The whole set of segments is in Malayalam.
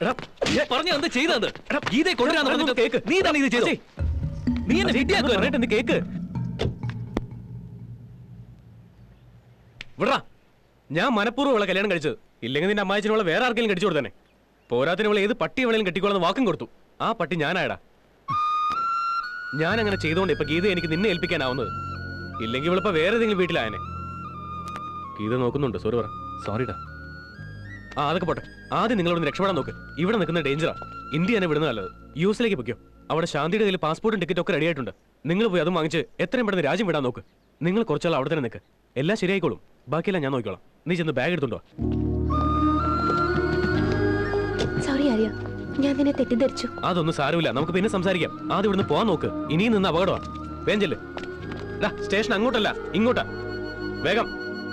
പറഞ്ഞ എന്ത് ചെയ്തത് ഗീതയെ കൊണ്ടുവരാന്ന് പറഞ്ഞിട്ട് കേക്ക് നീ തന്നെ ഇത് ചെയ്തോ നീ എന്നെ വിദ്യാക്കുമായിരുന്നു കേക്ക് വിടാ ഞാൻ മനഃപൂർവ്വം അവളെ കല്യാണം കഴിച്ചത് ഇല്ലെങ്കിൽ നിന്റെ അമ്മായിച്ചിനുള്ള വേറെ ആർക്കെങ്കിലും കടിച്ചു കൊടുത്തന്നെ പോരാത്തിന് അവളെ ഏത് പട്ടി വേണേലും കെട്ടിക്കോളെന്ന് വാക്കും കൊടുത്തു ആ പട്ടി ഞാനായടാ ഞാൻ അങ്ങനെ ചെയ്തുകൊണ്ട് ഇപ്പൊ ഗീത എനിക്ക് നിന്നെ ഏൽപ്പിക്കാനാവുന്നത് ഇല്ലെങ്കിൽ ഇവളിപ്പോ വേറെ ഏതെങ്കിലും വീട്ടിലായനെ ഗീത നോക്കുന്നുണ്ട് സോറി പറ സോറിടാ ആ അതൊക്കെ പോട്ടെ ആദ്യം നിങ്ങളോട് രക്ഷപ്പെടാൻ നോക്ക് ഇവിടെ നിൽക്കുന്ന ഡേഞ്ചറാ ഇന്ത്യ തന്നെ വിടുന്നത് നല്ലത് യു എസിലേക്ക് പൊയ്ക്കോ അവിടെ ശാന്തിയുടെ കയ്യിൽ പാസ്പോർട്ടും ടിക്കറ്റും ഒക്കെ റെഡി ആയിട്ടുണ്ട് നിങ്ങൾ പോയി അതും വാങ്ങിച്ച് എത്രയും പെട്ടെന്ന് രാജ്യം വിടാൻ നോക്ക് നിങ്ങൾ കുറച്ചാൾ അവിടെ തന്നെ നിൽക്ക് എല്ലാം ശരിയായിക്കോളും ബാക്കിയെല്ലാം ഞാൻ നോക്കിക്കോളാം നീ ചെന്ന് ബാഗ് എടുത്തുണ്ടോ സോറി ആര്യ ഞാൻ നിന്നെ തെറ്റിദ്ധരിച്ചു അതൊന്നും സാരമില്ല നമുക്ക് പിന്നെ സംസാരിക്കാം ആദ്യം ഇവിടുന്ന് പോവാൻ നോക്ക് ഇനിയും നിന്ന് അപകടമാ വേഗം ചെല്ല് ദാ, സ്റ്റേഷൻ അങ്ങോട്ടല്ല ഇങ്ങോട്ടാ വേഗം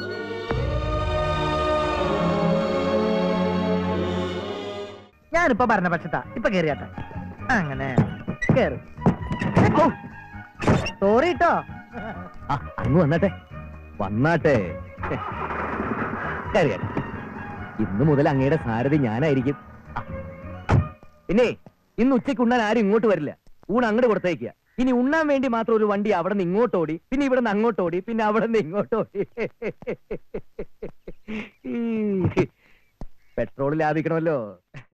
ഞാനിപ്പോ ഭരണപക്ഷത്താ ഇപ്പൊ കേറിയാട്ടെ അങ്ങനെ കേറ് സോറി കേട്ടോ ആ അങ്ങ് വന്നാട്ടെ വന്നാട്ടെ കയറിയാട്ടെ ഇന്നു മുതൽ അങ്ങയുടെ സാരഥി ഞാനായിരിക്കും ആ. പിന്നെ ഇന്ന് ഉച്ചയ്ക്ക് ഉണ്ണാൻ ആരും ഇങ്ങോട്ട് വരില്ല ഊണ് അങ്ങോട്ട് കൊടുത്തേക്കുക ഇനി ഉണ്ണാൻ വേണ്ടി മാത്രം ഒരു വണ്ടി അവിടെ നിന്ന് ഇങ്ങോട്ട് ഓടി പിന്നെ ഇവിടെ നിന്ന് അങ്ങോട്ട് ഓടി പിന്നെ അവിടെ നിന്ന് ഇങ്ങോട്ട് ഓടി പെട്രോൾ ലാഭിക്കണമല്ലോ